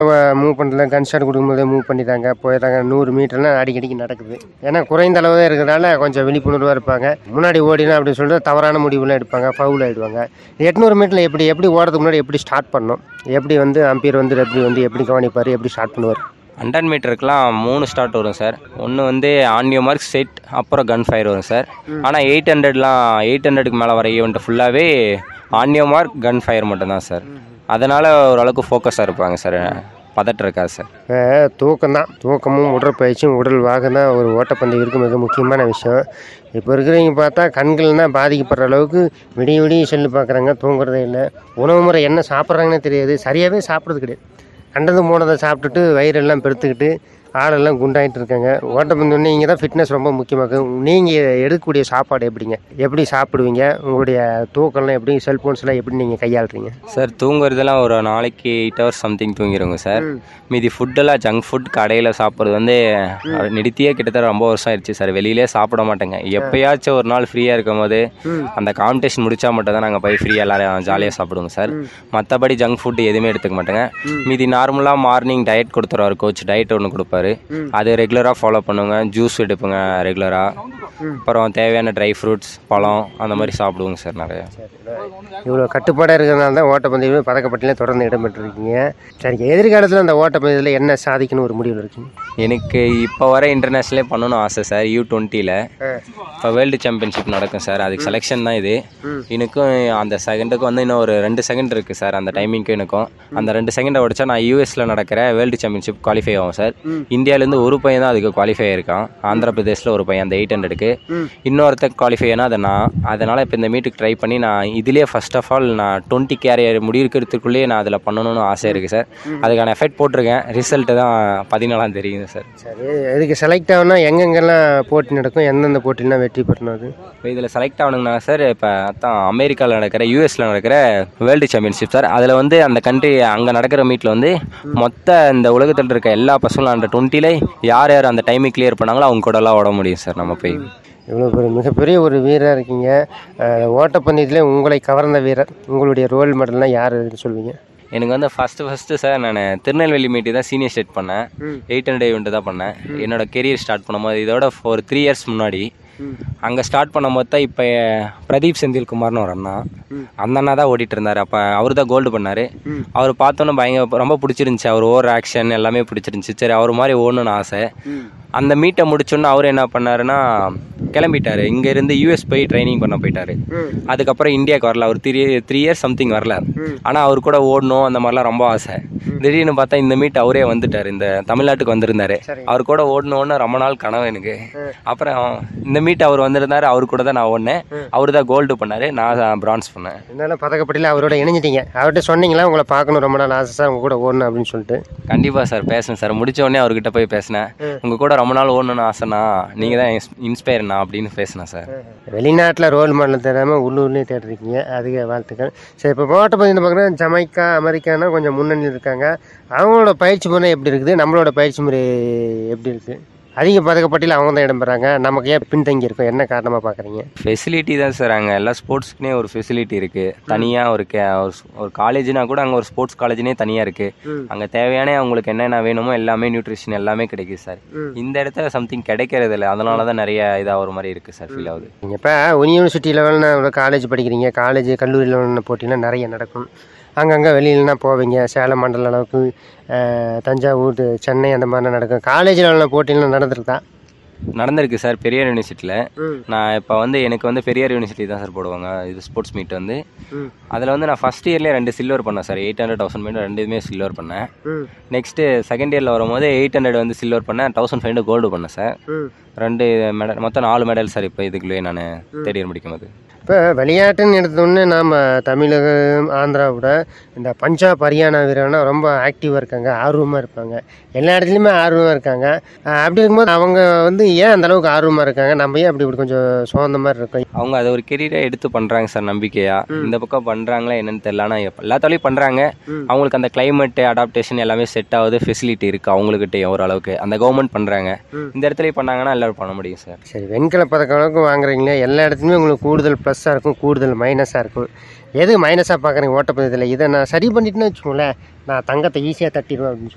move பண்ணுறதுல கன் shot கொடுக்கும்போதே move பண்ணிட்டாங்க போயிடுறாங்க நூறு மீட்டர்லாம் அடிக்கடிக்கு நடக்குது ஏன்னா குறைந்த அளவு தான் இருக்கிறதால கொஞ்சம் விழிப்புணர்வாக இருப்பாங்க முன்னாடி ஓடினா அப்படின்னு சொல்லிட்டு தவறான முடிவுலாம் எடுப்பாங்க ஃபவுல் ஆகிடுவாங்க எட்நூறு மீட்டரில் எப்படி எப்படி ஓடுறதுக்கு முன்னாடி எப்படி ஸ்டார்ட் பண்ணணும் எப்படி வந்து அம்பீர் வந்து ரெப்ரி வந்து எப்படி கவனிப்பார் எப்படி ஸ்டார்ட் பண்ணுவார் ஹண்ட்ரட் மீட்டருக்குலாம் மூணு ஸ்டார்ட் வரும் சார் ஒன்று வந்து ஆன்யூ மார்க் செட் அப்புறம் கன் ஃபயர் வரும் சார் ஆனால் எயிட் ஹண்ட்ரட்லாம் எயிட் ஹண்ட்ரடுக்கு மேலே வர ஈவெண்ட் ஃபுல்லாகவே ஆன்யூ மார்க் கன் ஃபயர் மட்டும்தான் சார் அதனால் ஓரளவுக்கு ஃபோக்கஸாக இருப்பாங்க சார் பதட்டம் இருக்காது சார் இப்போ தூக்கம் தான் தூக்கமும் உடற்பயிற்சியும் உடல் வாகம் தான் ஒரு ஓட்டப்பந்தயத்திற்கு மிக முக்கியமான விஷயம் இப்போ இருக்கிறவங்க பார்த்தா கண்கள் தான் பாதிக்கப்படுற அளவுக்கு விடிய விடிய செல்லு பார்க்குறாங்க தூங்குறதே இல்லை உணவு முறை என்ன சாப்பிட்றாங்கன்னே தெரியாது சரியாகவே சாப்பிட்றது கிடையாது கண்டது போனதை சாப்பிட்டுட்டு வயிறெல்லாம் பெருத்துக்கிட்டு ஆளெல்லாம் குண்டாயிட்டு இருக்காங்க ஓட்டப்பந்தயம் நீங்கள் தான் ஃபிட்னஸ் ரொம்ப முக்கியமாக நீங்கள் எடுக்கக்கூடிய சாப்பாடு எப்படிங்க எப்படி சாப்பிடுவீங்க உங்களுடைய தூக்கம்லாம் எப்படி செல்ஃபோன்ஸ்லாம் எப்படி நீங்கள் கையாளுறீங்க சார் தூங்குறதெல்லாம் ஒரு நாளைக்கு எயிட் ஹவர்ஸ் சம்திங் தூங்கிடுங்க சார் மீதி ஃபுட்டெல்லாம் ஜங்க் ஃபுட் கடையில் சாப்பிட்றது வந்து அது நிறுத்தியே கிட்டத்தட்ட ரொம்ப வருஷம் ஆயிடுச்சு சார் வெளியிலே சாப்பிட மாட்டேங்க எப்பயாச்சும் ஒரு நாள் ஃப்ரீயாக இருக்கும் போது அந்த காம்படிஷன் முடிச்சா மட்டும் தான் நாங்கள் போய் ஃப்ரீயாக எல்லாரும் ஜாலியாக சாப்பிடுவோங்க சார் மற்றபடி ஜங்க் ஃபுட் எதுவுமே எடுத்துக்க மாட்டேங்க மீதி நார்மலாக மார்னிங் டயட் கொடுத்துருவாரு கோச் டயட் ஒன்று கொடுப்பாரு அது ரெகுலராக ஃபாலோ பண்ணுவேங்க ஜூஸ் எடுப்பேங்க ரெகுலராக அப்புறம் தேவையான ட்ரை ஃப்ரூட்ஸ் பழம் அந்த மாதிரி சாப்பிடுவோங்க சார் நிறைய இவ்வளோ கட்டுப்பாடாக இருக்கிறதுனால தான் ஓட்டப்பந்தயம் பதக்கப்பட்டிலே தொடர்ந்து இடம்பெற்றிருக்கீங்க சரி எதிர்காலத்தில் அந்த ஓட்டப்பந்தயத்தில் என்ன சாதிக்கணும் ஒரு முடிவில் இருக்கீங்க எனக்கு இப்போ வர இன்டர்நேஷ்னலே பண்ணணும்னு ஆசை சார் யூ டுவெண்ட்டியில் இப்போ வேர்ல்டு சாம்பியன்ஷிப் நடக்கும் சார் அதுக்கு செலெக்ஷன் தான் இது எனக்கும் அந்த செகண்டுக்கு வந்து இன்னும் ஒரு ரெண்டு செகண்ட் இருக்குது சார் அந்த டைமிங்க்கும் எனக்கும் அந்த ரெண்டு செகண்டை உடச்சா நான் யூஎஸில் நடக்கிற வேர்ல்டு சாம்பியன்ஷிப் குவாலிஃபை ஆகும் சார் இந்தியாவிலேருந்து ஒரு பையன் தான் அதுக்கு குவாலிஃபை ஆயிருக்கான் ஆந்திர பிரதேஷில் ஒரு பையன் அந்த எயிட் ஹண்ட்ரடுக்கு இன்னொருத்தர் குவாலிஃபை ஆனால் அதை நான் அதனால் இப்போ இந்த மீட்டுக்கு ட்ரை பண்ணி நான் இதுலேயே ஃபர்ஸ்ட் ஆஃப் ஆல் நான் டுவெண்ட்டி கேரியர் முடிக்கிறதுக்குள்ளேயே நான் அதில் பண்ணணும்னு ஆசை இருக்குது சார் அதுக்கான எஃபெக்ட் போட்டிருக்கேன் ரிசல்ட்டு தான் பதினாலாம் தெரியுது சார் சரி இதுக்கு செலக்ட் ஆகணும்னா எங்கெங்கெல்லாம் போட்டி நடக்கும் எந்தெந்த போட்டிலாம் வெற்றி பெறணும் அது இப்போ இதில் செலக்ட் ஆகணுங்கண்ணா சார் இப்போ அதான் அமெரிக்காவில் நடக்கிற யூஎஸில் நடக்கிற வேர்ல்டு சாம்பியன்ஷிப் சார் அதில் வந்து அந்த கண்ட்ரி அங்கே நடக்கிற மீட்டில் வந்து மொத்த இந்த உலகத்தில் இருக்க எல்லா பசங்களும் அந்த டுவெண்ட்டில யார் யார் அந்த டைமை கிளியர் பண்ணாங்களோ அவங்க கூடலாம் ஓட முடியும் சார் நம்ம போய் இவ்வளோ பெரிய மிகப்பெரிய ஒரு வீரராக இருக்கீங்க அஹ், ஓட்டப்பந்தயத்திலே உங்களை கவர்ந்த வீரர் உங்களுடைய ரோல் மாடல்லாம் யார் சொல்லுவீங்க எனக்கு வந்து ஃபஸ்ட்டு ஃபஸ்ட்டு சார் நான் திருநெல்வேலி மீட்டி தான் சீனியர் ஸ்டேட் பண்ணேன் எயிட் ஹண்ட்ரட் ஈவெண்ட் தான் பண்ணேன் என்னோட கெரியர் ஸ்டார்ட் பண்ணும்போது இதோட ஒரு த்ரீ இயர்ஸ் முன்னாடி அங்கே ஸ்டார்ட் பண்ணும்போது தான் இப்போ பிரதீப் செந்தில்குமார்னு ஒரு அண்ணா அந்த அண்ணா தான் ஓடிட்டு இருந்தார் அப்போ அவர் தான் கோல்டு பண்ணார் அவர் பார்த்தோன்னே பயங்கர ரொம்ப பிடிச்சிருந்துச்சி அவர் ஓவர் ஆக்ஷன் எல்லாமே பிடிச்சிருந்துச்சி சரி அவர் மாதிரி ஓடணும்னு ஆசை அந்த மீட்டை முடிச்சோன்னே அவர் என்ன பண்ணாருன்னா கிளம்பிட்டாரு இங்க இருந்து யூஎஸ் போய் ட்ரைனிங் பண்ண போயிட்டாரு அதுக்கப்புறம் இந்தியாவுக்கு வரல அவர் த்ரீ த்ரீ இயர்ஸ் சம்திங் வரல ஆனா அவர் கூட ஓடணும் அந்த மாதிரிலாம் ரொம்ப ஆசை திடீர்னு பார்த்தா இந்த மீட் அவரே வந்துட்டாரு இந்த தமிழ்நாட்டுக்கு வந்திருந்தாரு அவர் கூட ஓடணும்னு ரொம்ப நாள் கனவு எனக்கு அப்புறம் இந்த மீட் அவர் வந்திருந்தாரு அவர் கூட தான் நான் ஓடினேன் அவர் தான் கோல்டு பண்ணாரு நான் பிரான்ஸ் பண்ணேன் இருந்தாலும் பதக்கப்பட்டியில் அவரோட இணைஞ்சிட்டீங்க அவர்கிட்ட சொன்னீங்களா உங்களை பார்க்கணும் ரொம்ப நாள் ஆசை சார் உங்க கூட ஓடணும் அப்படின்னு சொல்லிட்டு கண்டிப்பா சார் பேசுனேன் சார் முடிச்ச உடனே அவர்கிட்ட போய் பேசினேன் உங்க கூட ரொம்ப நாள் ஓடணும்னு ஆசைண்ணா நீங்க தான் இன்ஸ்பயர்ண்ணா அப்படின்னு பேசினேன் சார் வெளிநாட்டில் ரோல் மாடல் தேடாமல் உள்ளூர்லேயே தேடிருக்கீங்க அதுக்கு வாழ்த்துக்கள் சரி இப்போ ஓட்டப்பந்தயம் பார்க்குறேன் ஜமைக்கா அமெரிக்கானா கொஞ்சம் முன்னணியில் இருக்காங்க அவங்களோட பயிற்சி முறை எப்படி இருக்குது நம்மளோட பயிற்சி முறை எப்படி இருக்குது அதிக பதக்கப்பட்டியில் அவங்க தான் இடம் பெறாங்க நமக்கு ஏன் பின்தங்கி இருக்கோம் என்ன காரணமாக பார்க்குறீங்க ஃபெசிலிட்டி தான் சார் அங்கே எல்லா ஸ்போர்ட்ஸ்க்குனே ஒரு ஃபெசிலிட்டி இருக்குது தனியாக ஒரு கே ஒரு ஸ்- ஒரு காலேஜ்னா கூட அங்கே ஒரு ஸ்போர்ட்ஸ் காலேஜ்னே தனியாக இருக்குது அங்கே தேவையான அவங்களுக்கு என்னென்ன வேணுமோ எல்லாமே நியூட்ரிஷன் எல்லாமே கிடைக்குது சார் இந்த இடத்துல சம்திங் கிடைக்கிறது இல்லை அதனால தான் நிறைய இதாக ஒரு மாதிரி இருக்குது சார் ஃபீல் ஆகுது நீங்கள் இப்போ யூனிவர்சிட்டி லெவலில் காலேஜ் படிக்கிறீங்க காலேஜ் கல்லூரி லெவலில் போட்டிலாம் நிறைய நடக்கும் அங்கங்கே வெளியிலனா போவீங்க சேலம் மண்டல அளவுக்கு அஹ், தஞ்சாவூர் சென்னை அந்த மாதிரிலாம் நடக்கும் காலேஜ் லெவலில் போட்டிலாம் நடந்திருக்கா நடந்திருக்கு சார் பெரியார் யூனிவர்சிட்டியில் நான் இப்போ வந்து எனக்கு வந்து பெரியார் யூனிவர்சிட்டி தான் சார் போடுவாங்க இது ஸ்போர்ட்ஸ் மீட் வந்து அதில் வந்து நான் ஃபஸ்ட் இயர்லேயே ரெண்டு சில்வர் பண்ணேன் sir eight hundred thousand meter ரெண்டுமே சில்வர் பண்ணேன் நெக்ஸ்ட்டு செகண்ட் இயரில் வரும்போது எயிட் ஹண்ட்ரட் வந்து சில்வர் பண்ணேன் தௌசண்ட் ஃபைவ் ஹண்ட்ரட் கோல்டு பண்ணேன் சார் ரெண்டு மெடல் மொத்தம் நாலு மெடல் சார் இப்போ இதுக்குள்ளேயே நான் தேர்ட் இயர் முடிக்கும்போது இப்போ விளையாட்டுன்னு எடுத்தோடனே நாம் தமிழகம் ஆந்திராவோட இந்த பஞ்சாப் ஹரியானா வீரர்னா ரொம்ப ஆக்டிவாக இருக்காங்க ஆர்வமாக இருப்பாங்க எல்லா இடத்துலையுமே ஆர்வமாக இருக்காங்க அஹ் அப்படி இருக்கும்போது அவங்க வந்து ஏன் அந்த அளவுக்கு ஆர்வமாக இருக்காங்க நம்ம ஏன் அப்படி இப்படி கொஞ்சம் சோர்ந்த மாதிரி இருக்கோம் அவங்க அதை ஒரு கெரியராக எடுத்து பண்ணுறாங்க சார் நம்பிக்கையா இந்த பக்கம் பண்ணுறாங்களா என்னன்னு தெரியல ஆனால் எல்லா தொழிலும் பண்ணுறாங்க அவங்களுக்கு அந்த climate அடாப்டேஷன் எல்லாமே செட் ஆகுது ஃபெசிலிட்டி இருக்குது அவங்கக்கிட்டே ஓரளவுக்கு அந்த கவர்மெண்ட் பண்ணுறாங்க இந்த இடத்துலயும் பண்ணாங்கன்னா எல்லாரும் பண்ண முடியும் சார் சரி வெண்கல பதக்கம் அளவுக்கு வாங்குறீங்களே எல்லா இடத்துலையுமே உங்களுக்கு கூடுதல் ப்ளஸ்ஸாக இருக்கும் கூடுதல் மைனஸாக இருக்கும் எது மைனஸாக பார்க்குறீங்க ஓட்டப்பந்தயத்தில் இதை நான் சரி பண்ணிட்டேன்னு வச்சுக்கோங்களேன் நான் தங்கத்தை ஈஸியாக தட்டிடுவேன் அப்படின்னு சொல்லி